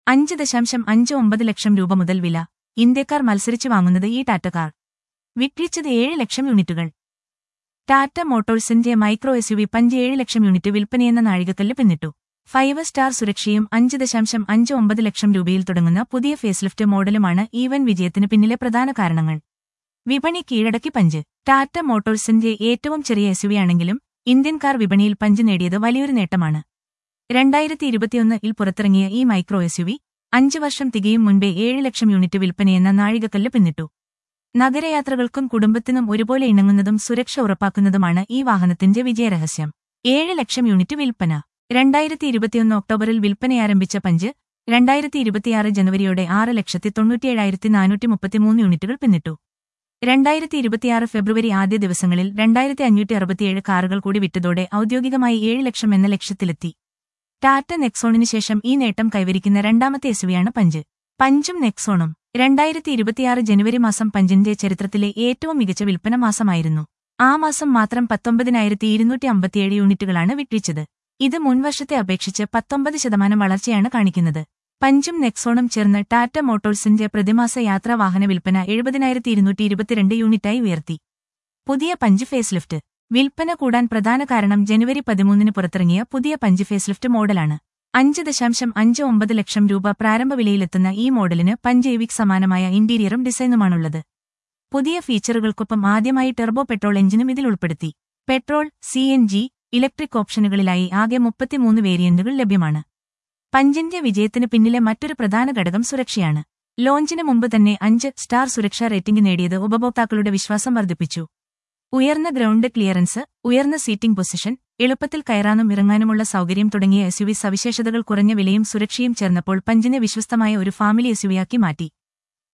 അഞ്ച് ദശാംശം അഞ്ച് ഒമ്പത് ലക്ഷം രൂപ മുതൽ വില ഇന്ത്യക്കാർ മത്സരിച്ച് വാങ്ങുന്നത് ഈ ടാറ്റ കാർ വിക്രിച്ചത് ഏഴ് ലക്ഷം യൂണിറ്റുകൾ ടാറ്റ മോട്ടോഴ്സിന്റെ micro S U V Punch ഏഴ് ലക്ഷം യൂണിറ്റ് വിൽപ്പനയെന്ന നാഴികക്കല്ല് പിന്നിട്ടു ഫൈവ് സ്റ്റാർ സുരക്ഷയും അഞ്ച് ദശാംശം അഞ്ച് ഒമ്പത് ലക്ഷം രൂപയിൽ തുടങ്ങുന്ന പുതിയ ഫേസ്ലിഫ്റ്റ് മോഡലുമാണ് ഈവൻ വിജയത്തിന് പിന്നിലെ പ്രധാന കാരണങ്ങൾ വിപണി കീഴടക്കി പഞ്ച് ടാറ്റ മോട്ടോഴ്സിന്റെ ഏറ്റവും ചെറിയ എസ് ആണെങ്കിലും ഇന്ത്യൻ കാർ വിപണിയിൽ പഞ്ച് നേടിയത് വലിയൊരു നേട്ടമാണ് രണ്ടായിരത്തി ഇരുപത്തിയൊന്നിൽ പുറത്തിറങ്ങിയ ഈ മൈക്രോ എസ് യു അഞ്ച് വർഷം തികയും മുൻപേ ഏഴ് ലക്ഷം യൂണിറ്റ് വിൽപ്പനയെന്ന നാഴികക്കല്ല് പിന്നിട്ടു നഗരയാത്രകൾക്കും കുടുംബത്തിനും ഒരുപോലെ ഇണങ്ങുന്നതും സുരക്ഷ ഉറപ്പാക്കുന്നതുമാണ് ഈ വാഹനത്തിന്റെ വിജയരഹസ്യം ഏഴ് ലക്ഷം യൂണിറ്റ് വിൽപ്പന രണ്ടായിരത്തി ഇരുപത്തിയൊന്ന് ഒക്ടോബറിൽ വിൽപ്പനയാരംഭിച്ച പഞ്ച് രണ്ടായിരത്തി ഇരുപത്തിയാറ് ജനുവരിയോടെ ആറ് ലക്ഷത്തി തൊണ്ണൂറ്റിയേഴായിരത്തി നാനൂറ്റി മുപ്പത്തിമൂന്ന് യൂണിറ്റുകൾ പിന്നിട്ടു രണ്ടായിരത്തി ഇരുപത്തിയാറ് ഫെബ്രുവരി ആദ്യ ദിവസങ്ങളിൽ രണ്ടായിരത്തി അഞ്ഞൂറ്റി അറുപത്തിയേഴ് കാറുകൾ കൂടി വിറ്റതോടെ ഔദ്യോഗികമായി ഏഴ് ലക്ഷം എന്ന ലക്ഷ്യത്തിലെത്തി ടാറ്റ നെക്സോണിന് ശേഷം ഈ നേട്ടം കൈവരിക്കുന്ന രണ്ടാമത്തെ എസുവിയാണ് പഞ്ച് പഞ്ചും നെക്സോണും രണ്ടായിരത്തി ഇരുപത്തിയാറ് ജനുവരി മാസം പഞ്ചിന്റെ ചരിത്രത്തിലെ ഏറ്റവും മികച്ച വിൽപ്പന മാസമായിരുന്നു ആ മാസം മാത്രം പത്തൊമ്പതിനായിരത്തി ഇരുന്നൂറ്റി അമ്പത്തിയേഴ് യൂണിറ്റുകളാണ് വിക്രിച്ചത് ഇത് മുൻവർഷത്തെ അപേക്ഷിച്ച് പത്തൊമ്പത് ശതമാനം വളർച്ചയാണ് കാണിക്കുന്നത് പഞ്ചും നെക്സോണും ചേർന്ന് ടാറ്റ മോട്ടോഴ്സിന്റെ പ്രതിമാസ യാത്രാ വാഹന വിൽപ്പന എഴുപതിനായിരത്തി ഇരുന്നൂറ്റി ഇരുപത്തിരണ്ട് യൂണിറ്റായി ഉയർത്തി പുതിയ പഞ്ച് ഫേസ് ലിഫ്റ്റ് വിൽപ്പന കൂടാൻ പ്രധാന കാരണം ജനുവരി പതിമൂന്നിന് പുറത്തിറങ്ങിയ പുതിയ പഞ്ച് ഫേസ് ലിഫ്റ്റ് മോഡലാണ് അഞ്ച് ദശാംശം അഞ്ച് ഒമ്പത് ലക്ഷം രൂപ പ്രാരംഭ വിലയിലെത്തുന്ന ഈ മോഡലിന് പഞ്ച് എവിക് സമാനമായ ഇന്റീരിയറും ഡിസൈനുമാണുള്ളത് പുതിയ ഫീച്ചറുകൾക്കൊപ്പം ആദ്യമായി ടെർബോ പെട്രോൾ എഞ്ചിനും ഇതിൽ ഉൾപ്പെടുത്തി petrol C N G electric ഓപ്ഷനുകളിലായി ആകെ മുപ്പത്തിമൂന്ന് വേരിയന്റുകൾ ലഭ്യമാണ് പഞ്ചിന്റെ വിജയത്തിന് പിന്നിലെ മറ്റൊരു പ്രധാന ഘടകം സുരക്ഷയാണ് ലോഞ്ചിന് മുമ്പ് തന്നെ അഞ്ച് സ്റ്റാർ സുരക്ഷാ റേറ്റിംഗ് നേടിയത് ഉപഭോക്താക്കളുടെ വിശ്വാസം വർദ്ധിപ്പിച്ചു ഉയർന്ന ഗ്രൗണ്ട് ക്ലിയറൻസ് ഉയർന്ന സീറ്റിംഗ് പൊസിഷൻ എളുപ്പത്തിൽ കയറാനും ഇറങ്ങാനുമുള്ള സൗകര്യം തുടങ്ങിയ എസ്യുവി സവിശേഷതകൾ കുറഞ്ഞ വിലയും സുരക്ഷയും ചേർന്നപ്പോൾ പഞ്ചിനെ വിശ്വസ്തമായ ഒരു ഫാമിലി എസ്യുവിയാക്കി മാറ്റി